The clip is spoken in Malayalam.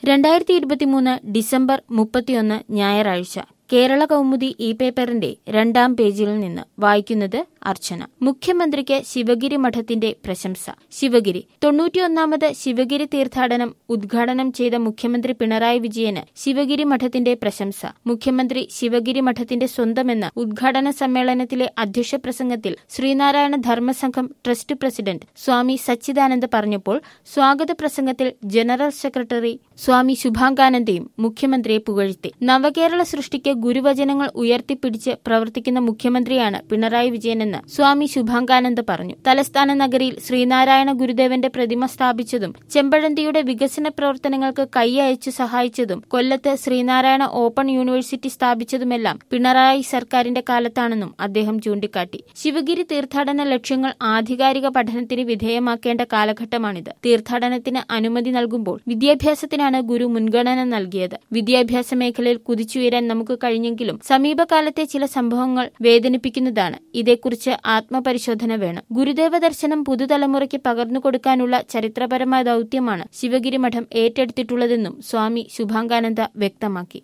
രണ്ടായിരത്തി ഇരുപത്തിമൂന്ന് ഡിസംബർ മുപ്പത്തിയൊന്ന് ഞായറാഴ്ച കേരള കൗമുദി ഈ പേപ്പറിന്റെ രണ്ടാം പേജിൽ നിന്ന് വായിക്കുന്നത് അർച്ചന മുഖ്യമന്ത്രിക്ക് ശിവഗിരി മഠത്തിന്റെ പ്രശംസ ശിവഗിരി തൊണ്ണൂറ്റിയൊന്നാമത് ശിവഗിരി തീർത്ഥാടനം ഉദ്ഘാടനം ചെയ്ത മുഖ്യമന്ത്രി പിണറായി വിജയന് ശിവഗിരി മഠത്തിന്റെ പ്രശംസ മുഖ്യമന്ത്രി ശിവഗിരി മഠത്തിന്റെ സ്വന്തമെന്ന ഉദ്ഘാടന സമ്മേളനത്തിലെ അധ്യക്ഷ പ്രസംഗത്തിൽ ശ്രീനാരായണ ധർമ്മസംഘം ട്രസ്റ്റ് പ്രസിഡന്റ് സ്വാമി സച്ചിദാനന്ദ പറഞ്ഞപ്പോൾ സ്വാഗത പ്രസംഗത്തിൽ ജനറൽ സെക്രട്ടറി സ്വാമി ശുഭാംഗാനന്ദയും മുഖ്യമന്ത്രിയെ പുകഴ്ത്തി നവകേരള സൃഷ്ടിക്ക് ഗുരുവചനങ്ങൾ ഉയർത്തിപ്പിടിച്ച് പ്രവർത്തിക്കുന്ന മുഖ്യമന്ത്രിയാണ് പിണറായി വിജയനെന്ന് സ്വാമി ശുഭാംഗാനന്ദ പറഞ്ഞു തലസ്ഥാന നഗരിയിൽ ശ്രീനാരായണ ഗുരുദേവന്റെ പ്രതിമ സ്ഥാപിച്ചതും ചെമ്പഴന്തിയുടെ വികസന പ്രവർത്തനങ്ങൾക്ക് കൈയയച്ചു സഹായിച്ചതും കൊല്ലത്ത് ശ്രീനാരായണ ഓപ്പൺ യൂണിവേഴ്സിറ്റി സ്ഥാപിച്ചതുമെല്ലാം പിണറായി സർക്കാരിന്റെ കാലത്താണെന്നും അദ്ദേഹം ചൂണ്ടിക്കാട്ടി ശിവഗിരി തീർത്ഥാടന ലക്ഷ്യങ്ങൾ ആധികാരിക പഠനത്തിന് വിധേയമാക്കേണ്ട കാലഘട്ടമാണിത് തീർത്ഥാടനത്തിന് അനുമതി നൽകുമ്പോൾ വിദ്യാഭ്യാസത്തിനാണ് ഗുരു മുൻഗണന നൽകിയത് വിദ്യാഭ്യാസ മേഖലയിൽ കുതിച്ചുയരാൻ നമുക്ക് കഴിഞ്ഞെങ്കിലും സമീപകാലത്തെ ചില സംഭവങ്ങൾ വേദനിപ്പിക്കുന്നതാണ് ഇതേക്കുറിച്ച് ആത്മപരിശോധന വേണം ഗുരുദേവ ദർശനം പുതുതലമുറയ്ക്ക് പകർന്നു കൊടുക്കാനുള്ള ചരിത്രപരമായ ദൌത്യമാണ് ശിവഗിരി മഠം ഏറ്റെടുത്തിട്ടുള്ളതെന്നും സ്വാമി ശുഭാംഗാനന്ദ വ്യക്തമാക്കി